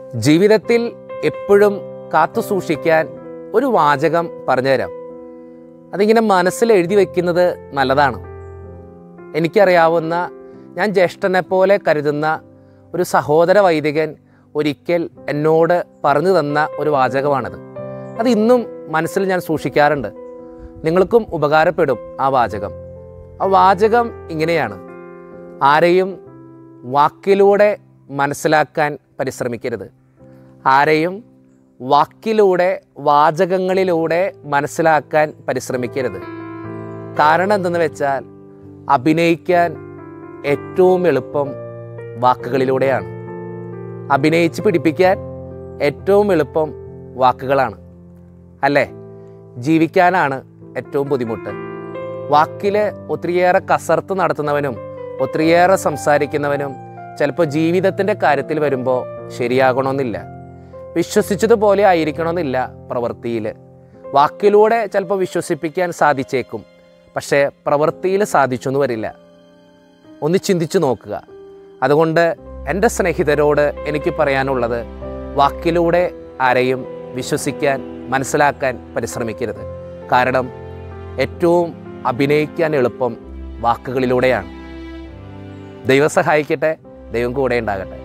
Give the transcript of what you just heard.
ജീവിതത്തിൽ എപ്പോഴും കാത്തു സൂക്ഷിക്കാൻ ഒരു വാചകം പറഞ്ഞുതരാം അതിങ്ങനെ മനസ്സിൽ എഴുതി വയ്ക്കുന്നത് നല്ലതാണ് എനിക്കറിയാവുന്ന ഞാൻ ജ്യേഷ്ഠനെ പോലെ കരുതുന്ന ഒരു സഹോദര വൈദികൻ ഒരിക്കൽ എന്നോട് പറഞ്ഞു തന്ന ഒരു വാചകമാണത് അത് ഇന്നും മനസ്സിൽ ഞാൻ സൂക്ഷിക്കാറുണ്ട് നിങ്ങൾക്കും ഉപകാരപ്പെടും ആ വാചകം ആ വാചകം ഇങ്ങനെയാണ് ആരെയും വാക്കിലൂടെ മനസ്സിലാക്കാൻ പരിശ്രമിക്കരുത് ആരെയും വാക്കിലൂടെ വാചകങ്ങളിലൂടെ മനസ്സിലാക്കാൻ പരിശ്രമിക്കരുത് കാരണം എന്തെന്ന് വെച്ചാൽ അഭിനയിക്കാൻ ഏറ്റവും എളുപ്പം വാക്കുകളിലൂടെയാണ് അഭിനയിച്ച് പിടിപ്പിക്കാൻ ഏറ്റവും എളുപ്പം വാക്കുകളാണ് അല്ലേ ജീവിക്കാനാണ് ഏറ്റവും ബുദ്ധിമുട്ട് വാക്കിൽ ഒത്തിരിയേറെ കസർത്ത് നടത്തുന്നവനും ഒത്തിരിയേറെ സംസാരിക്കുന്നവനും ചിലപ്പോൾ ജീവിതത്തിൻ്റെ കാര്യത്തിൽ വരുമ്പോൾ ശരിയാകണമെന്നില്ല വിശ്വസിച്ചതുപോലെ ആയിരിക്കണമെന്നില്ല പ്രവൃത്തിയിൽ വാക്കിലൂടെ ചിലപ്പോൾ വിശ്വസിപ്പിക്കാൻ സാധിച്ചേക്കും പക്ഷേ പ്രവൃത്തിയിൽ സാധിച്ചൊന്നും വരില്ല ഒന്ന് ചിന്തിച്ചു നോക്കുക അതുകൊണ്ട് എൻ്റെ സ്നേഹിതരോട് എനിക്ക് പറയാനുള്ളത് വാക്കിലൂടെ ആരെയും വിശ്വസിക്കാൻ മനസ്സിലാക്കാൻ പരിശ്രമിക്കരുത് കാരണം ഏറ്റവും അഭിനയിക്കാൻ എളുപ്പം വാക്കുകളിലൂടെയാണ് ദൈവം സഹായിക്കട്ടെ ദൈവം കൂടെ ഉണ്ടാകട്ടെ